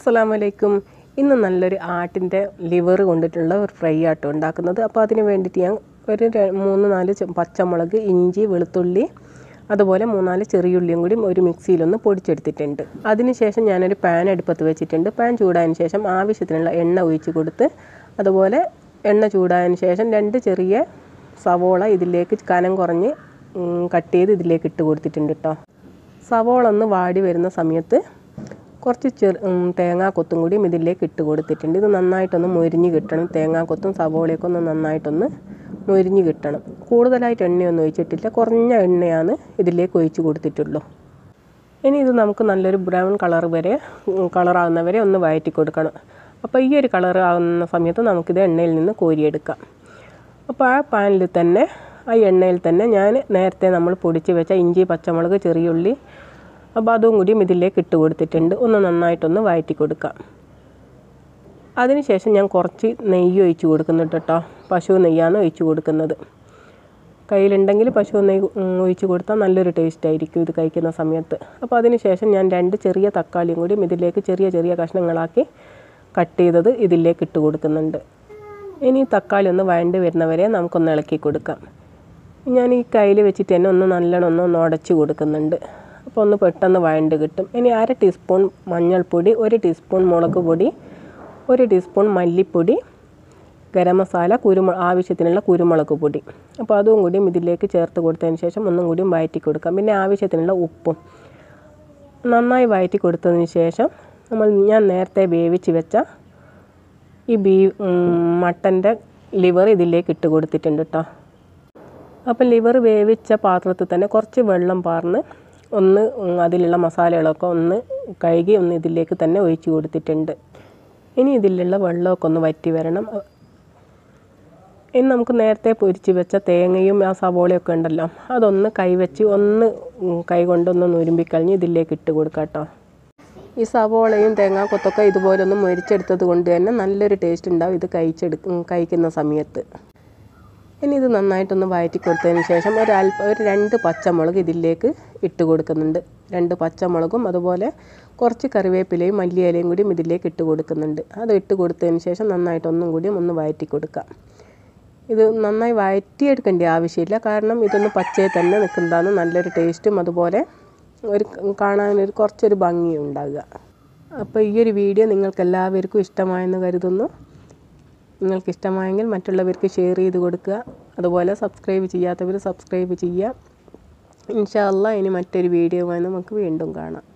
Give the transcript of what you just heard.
അസ്സലാമു അലൈക്കും ഇന്ന് നല്ലൊരു ആട്ടിൻ്റെ ലിവർ കൊണ്ടിട്ടുള്ള ഒരു ഫ്രൈ ആട്ടോ ഉണ്ടാക്കുന്നത് അപ്പോൾ അതിന് വേണ്ടിയിട്ട് ഞാൻ ഒരു ര- മൂന്ന് നാല് ചെ- പച്ചമുളക് ഇഞ്ചി വെളുത്തുള്ളി അതുപോലെ മൂന്നാല് ചെറിയുള്ളിയും കൂടി ഒരു മിക്സിയിലൊന്ന് പൊടിച്ചെടുത്തിട്ടുണ്ട് അതിനുശേഷം ഞാനൊരു പാൻ അടുപ്പത്ത് വെച്ചിട്ടുണ്ട് പാൻ ചൂടായതിന് ശേഷം ആവശ്യത്തിനുള്ള എണ്ണ ഒഴിച്ച് കൊടുത്ത് അതുപോലെ എണ്ണ ചൂടായതിന് ശേഷം രണ്ട് ചെറിയ സവോള ഇതിലേക്ക് കനം കുറഞ്ഞ് ഉം, കട്ട് ചെയ്ത് ഇതിലേക്ക് ഇട്ട് കൊടുത്തിട്ടുണ്ട് കേട്ടോ സവോള ഒന്ന് വാടി വരുന്ന സമയത്ത് കുറച്ച് ചെറു ഉം, തേങ്ങാക്കൊത്തും കൂടിയും ഇതിലേക്ക് ഇട്ട് കൊടുത്തിട്ടുണ്ട് ഇത് നന്നായിട്ടൊന്ന് മൊരിഞ്ഞ് കിട്ടണം തേങ്ങാക്കൊത്തും സവോളയൊക്കെ ഒന്ന് നന്നായിട്ടൊന്ന് മൊരിഞ്ഞ് കിട്ടണം കൂടുതലായിട്ട് എണ്ണയൊന്നും ഒഴിച്ചിട്ടില്ല കുറഞ്ഞ എണ്ണയാണ് ഇതിലേക്ക് ഒഴിച്ച് കൊടുത്തിട്ടുള്ളൂ ഇനി ഇത് നമുക്ക് നല്ലൊരു ബ്രൗൺ കളർ വരെ കളറാകുന്ന വരെ ഒന്ന് വഴറ്റി കൊടുക്കണം അപ്പോൾ ഈ ഒരു കളർ ആകുന്ന സമയത്ത് നമുക്കിത് എണ്ണയിൽ നിന്ന് കോരിയെടുക്കാം അപ്പോൾ ആ പാനിൽ തന്നെ ആ എണ്ണയിൽ തന്നെ ഞാൻ നേരത്തെ നമ്മൾ പൊടിച്ച് വെച്ച ഇഞ്ചി പച്ചമുളക് ചെറിയുള്ളി അപ്പോൾ അതും കൂടിയും ഇതിലേക്ക് ഇട്ട് കൊടുത്തിട്ടുണ്ട് ഒന്ന് നന്നായിട്ടൊന്ന് വഴറ്റി കൊടുക്കാം അതിനുശേഷം ഞാൻ കുറച്ച് നെയ്യ് ഒഴിച്ച് കൊടുക്കുന്നുണ്ട് കേട്ടോ പശു നെയ്യാണ് ഒഴിച്ച് കൊടുക്കുന്നത് കയ്യിലുണ്ടെങ്കിൽ പശു നെയ്യ് ഉം, ഒഴിച്ച് കൊടുത്താൽ നല്ലൊരു ടേസ്റ്റ് ആയിരിക്കും ഇത് കഴിക്കുന്ന സമയത്ത് അപ്പോൾ അതിന് ശേഷം ഞാൻ രണ്ട് ചെറിയ തക്കാളിയും കൂടിയും ഇതിലേക്ക് ചെറിയ ചെറിയ കഷ്ണങ്ങളാക്കി കട്ട് ചെയ്തത് ഇതിലേക്ക് ഇട്ട് കൊടുക്കുന്നുണ്ട് ഇനി ഈ തക്കാളി ഒന്ന് വഴണ്ട് വരുന്നവരെ നമുക്കൊന്ന് ഇളക്കി കൊടുക്കാം ഞാൻ ഈ കയ്യിൽ വെച്ചിട്ട് തന്നെ ഒന്ന് നല്ലോണം ഒന്ന് ഒന്ന് ഉടച്ച് കൊടുക്കുന്നുണ്ട് അപ്പോൾ ഒന്ന് പെട്ടെന്ന് വഴണ്ട് കിട്ടും ഇനി അര ടീസ്പൂൺ മഞ്ഞൾപ്പൊടി ഒരു ടീസ്പൂൺ മുളക് പൊടി ഒരു ടീസ്പൂൺ മല്ലിപ്പൊടി ഗരം മസാല കുരുമു ആവശ്യത്തിനുള്ള കുരുമുളക് പൊടി അപ്പോൾ അതും കൂടിയും ഇതിലേക്ക് ചേർത്ത് കൊടുത്തതിന് ശേഷം ഒന്നും കൂടിയും വഴറ്റി കൊടുക്കാം പിന്നെ ആവശ്യത്തിനുള്ള ഉപ്പും നന്നായി വഴറ്റി കൊടുത്തതിന് ശേഷം നമ്മൾ ഞാൻ നേരത്തെ വേവിച്ച് വെച്ച ഈ ബീ മട്ടൻ്റെ ലിവർ ഇതിലേക്ക് ഇട്ട് കൊടുത്തിട്ടുണ്ട് കേട്ടോ അപ്പം ലിവർ വേവിച്ച പാത്രത്തിൽ തന്നെ കുറച്ച് വെള്ളം പാർന്ന് ഒന്ന് ഉം, അതിലുള്ള മസാലകളൊക്കെ ഒന്ന് കഴുകി ഒന്ന് ഇതിലേക്ക് തന്നെ ഒഴിച്ച് കൊടുത്തിട്ടുണ്ട് ഇനി ഇതിലുള്ള വെള്ളമൊക്കെ ഒന്ന് വറ്റി വരണം ഇനി നമുക്ക് നേരത്തെ പൊരിച്ച് വെച്ച തേങ്ങയും ആ സവോളയൊക്കെ ഉണ്ടല്ലോ അതൊന്ന് കൈവച്ച് ഒന്ന് ഉം, കൈ കൊണ്ടൊന്ന് നുരുമ്പിക്കളഞ്ഞ് ഇതിലേക്ക് ഇട്ട് കൊടുക്കാം കേട്ടോ ഈ സവോളയും തേങ്ങാക്കൊത്തൊക്കെ ഇതുപോലെ ഒന്ന് മൊരിച്ചെടുത്തത് കൊണ്ട് തന്നെ നല്ലൊരു ടേസ്റ്റ് ഉണ്ടാവും ഇത് കഴിച്ചെടുക്കും കഴിക്കുന്ന സമയത്ത് ഇനി ഇത് നന്നായിട്ടൊന്ന് വഴറ്റി കൊടുത്തതിന് ശേഷം ഒരു അല്പ ഒരു രണ്ട് പച്ചമുളക് ഇതിലേക്ക് ഇട്ട് കൊടുക്കുന്നുണ്ട് രണ്ട് പച്ചമുളകും അതുപോലെ കുറച്ച് കറിവേപ്പിലയും മല്ലിയിലയും കൂടിയും ഇതിലേക്ക് ഇട്ട് കൊടുക്കുന്നുണ്ട് അത് ഇട്ട് കൊടുത്തതിന് ശേഷം നന്നായിട്ടൊന്നും കൂടിയും ഒന്ന് വഴറ്റി കൊടുക്കാം ഇത് നന്നായി വഴറ്റിയെടുക്കേണ്ട ആവശ്യമില്ല കാരണം ഇതൊന്ന് പച്ചയിൽ തന്നെ നിൽക്കുന്നതാണ് നല്ലൊരു ടേസ്റ്റും അതുപോലെ ഒരു കാണാനൊരു കുറച്ചൊരു ഭംഗിയും ഉണ്ടാകുക അപ്പോൾ ഈ ഒരു വീഡിയോ നിങ്ങൾക്ക് എല്ലാവർക്കും ഇഷ്ടമായെന്ന് കരുതുന്നു നിങ്ങൾക്ക് ഇഷ്ടമായെങ്കിൽ മറ്റുള്ളവർക്ക് ഷെയർ ചെയ്ത് കൊടുക്കുക അതുപോലെ സബ്സ്ക്രൈബ് ചെയ്യാത്തവർ സബ്സ്ക്രൈബ് ചെയ്യുക ഇൻഷാ അല്ലാ ഇനി മറ്റൊരു വീഡിയോയുമായി നമുക്ക് വീണ്ടും കാണാം